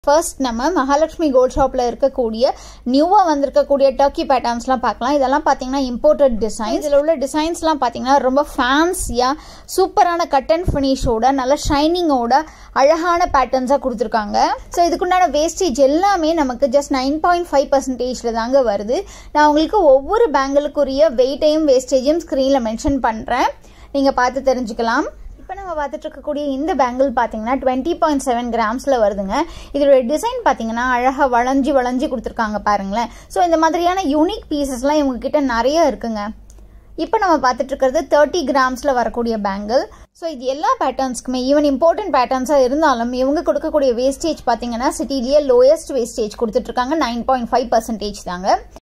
first நம்ம Mahalakshmi gold ஷாப்பில் இருக்கக்கூடிய நியூவாக வந்திருக்கக்கூடிய டர்க்கி பேட்டர்ன்ஸ்லாம் பார்க்கலாம் இதெல்லாம் பார்த்தீங்கன்னா இம்போர்ட்டட் டிசைன் இதில் உள்ள டிசைன்ஸ்லாம் பார்த்தீங்கன்னா ரொம்ப ஃபேன்சியாக சூப்பரான கட் அண்ட் ஃபினிஷோட நல்ல ஷைனிங்கோட அழகான பேட்டர்ன்ஸாக கொடுத்துருக்காங்க ஸோ இதுக்குண்டான வேஸ்டேஜ் எல்லாமே நமக்கு ஜஸ்ட் நைன் பாயிண்ட் ஃபைவ் பர்சன்டேஜில் தாங்க வருது நான் உங்களுக்கு ஒவ்வொரு பேங்கிளுக்குரிய வெயிட்டையும் வேஸ்டேஜையும் ஸ்க்ரீனில் மென்ஷன் பண்ணுறேன் நீங்கள் பார்த்து தெரிஞ்சுக்கலாம் இப்போ நம்ம பார்த்துட்டு இருக்கக்கூடிய இந்த பேங்கிள் பார்த்தீங்கன்னா டுவெண்ட்டி பாயிண்ட் செவன் கிராம்ஸில் வருதுங்க இதோட டிசைன் பார்த்தீங்கன்னா அழகாக வளைஞ்சி வளைஞ்சி கொடுத்துருக்காங்க பாருங்களேன் ஸோ இந்த மாதிரியான யூனிக் பீசஸ்லாம் இவங்க கிட்ட நிறைய இருக்குங்க இப்போ நம்ம பார்த்துட்டு இருக்கிறது தேர்ட்டி கிராம்ஸில் வரக்கூடிய பேங்கிள் ஸோ இது எல்லா பேட்டர்ன்ஸ்க்குமே ஈவன் இம்பார்ட்டன்ட் பேட்டர்ன்ஸாக இருந்தாலும் இவங்க கொடுக்கக்கூடிய வேஸ்டேஜ் பார்த்தீங்கன்னா சிட்டிலேயே லோயஸ்ட் வேஸ்டேஜ் கொடுத்துட்ருக்காங்க நைன் பாயிண்ட் ஃபைவ் பர்சன்டேஜ் தாங்க